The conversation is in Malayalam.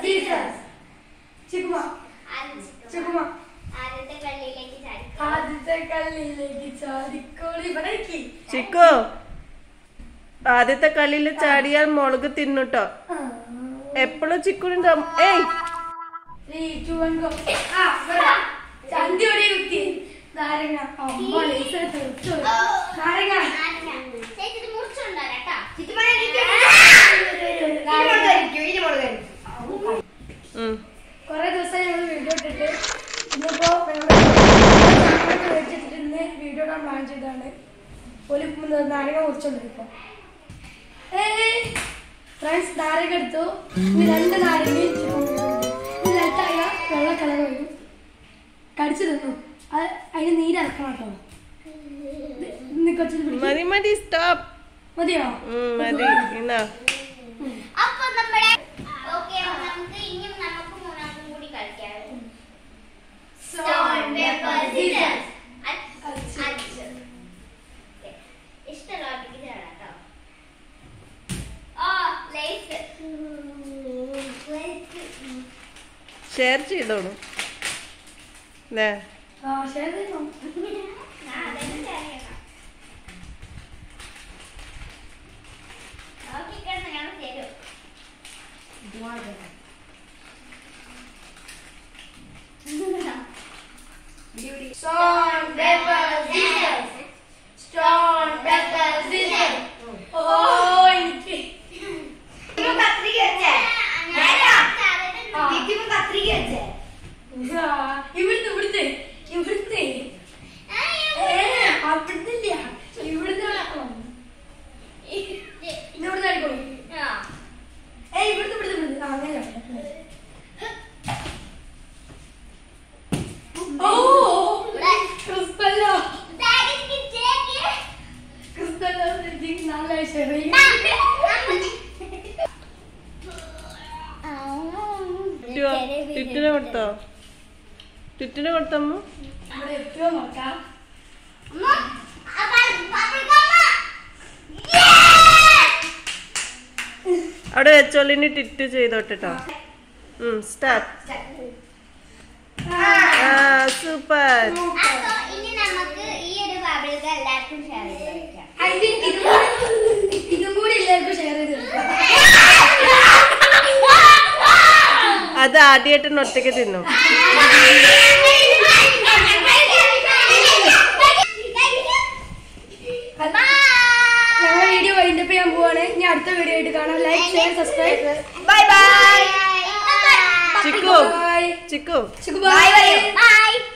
സീസസ് ചിക്കുമ ആദ്യം ചിക്കുമ ആദ്യത്തെ കള്ളിയിലേക്ക് ചാടി ആദ്യത്തെ കല്ലിലേക്ക് ചാടിക്കോളി ഇവിടെ ഇരിക്ക്. ചിക്കു ആദ്യത്തെ കളിയിൽ ചാടിയാൽ മുളക് തിന്നുട്ടോ ആ. എപ്പോഴും ചിക്കുവിന്റെ ഏയ് Three, two, one, go. ആ, ഇവിടെ. ചന്തി ഇവിടെ കുത്തി. നാരങ്ങ. അമ്മ, ലേസ് എടുത്ത് വെച്ചു. നാരങ്ങ. ചേച്ചി ഇത് മുറിച്ചുണ്ടോ കേട്ടോ ഉം. കുറേ ദിവസമായി ഞങ്ങൾ വീഡിയോ ഇട്ടിട്ട് ഇന്നിപ്പോ ഞങ്ങൾ മേടിച്ചിട്ട് ഇന്ന് വീഡിയോ ഇടാൻ പ്ലാൻ ചെയ്തതാണ് ഒരു നാരങ്ങ മുറിച്ചോണ്ടിരിക്കും ഫ്രണ്ട്സ് നാരങ്ങ എടുത്തു ഈ രണ്ട് നാരങ്ങയും ഇച്ചിരി ഇത് രണ്ടായ വെള്ള കളർ വരും കടിച്ചു തിന്നു അത് അതിന് നീരറക്കണം കേട്ടോ ഇന്ന് കൊച്ചിന് പിടിക്കും മതി മതി സ്റ്റോപ്പ് മതിയോ മതി എന്നാ അപ്പൊ നമ്മുടെ ഓക്കെ നമുക്ക് ഇനിയും നമുക്ക് മൂന്നാമതും കൂടി കളിക്കാം Stone, paper, scissors. അച്ച്, അച്ച്. Okay. ഇഷ്ടമുള്ള ആൾക്ക് ചേരാം കേട്ടോ ഓ ലേസ് ഷെയർ ചെയ്തോളൂ അല്ലേ ആ ശരി നോക്കിക്കിടന്ന് ഞാൻ തരും Stone, paper, scissors. Stone, paper, scissors. ഓ എനിക്ക് ആ, ഇവിടുന്ന് ഇവിടുന്ന് ഇവിടുന്ന് ഏ, അവിടുന്ന് ഇല്ല ഇവിടുന്ന് നടക്കണം ഇന്ന് ഇവിടുന്ന് ആയിക്കോളൂ ഏ ഇവിടുന്ന് ഇവിടുന്ന് ഇവിടുന്ന് ആ അങ്ങനെ ആവട്ടെ. ഓ ക്രിസ്തല്ലോ ക്രിസ്തല്ലോ എനിക്ക് നാലാഴ്ച അറിയും ടിറ്റിന് കൊടുത്തോ ടിറ്റിന് കൊടുത്തമ്മ ഇവിടെ എത്തുമോ നോക്കാം അവിടെ വെച്ചോളിനി ടിറ്റ് ചെയ്തോട്ടോ സ്റ്റാർട്ട് ആ സൂപ്പർ ഇനി നമുക്ക് ഈ ഒരു ബബിൾക്ക് എല്ലാവർക്കും ഷെയർ ചെയ്ത് കളിക്കാം ഐ തിങ്ക് ഇതും കൂടി ഇതും കൂടി എല്ലാവർക്കും ഷെയർ ചെയ്ത് കൊടുക്കാം അത് ആദ്യമായിട്ട് ഒറ്റയ്ക്ക് തിന്നും ഞങ്ങൾ വീഡിയോ വൈൻഡപ്പ് ചെയ്യാൻ പോവാണ് ഇനി അടുത്ത വീഡിയോ ആയിട്ട് കാണാം like share subscribe bye bye Chikku bye Chikku Chikku bye by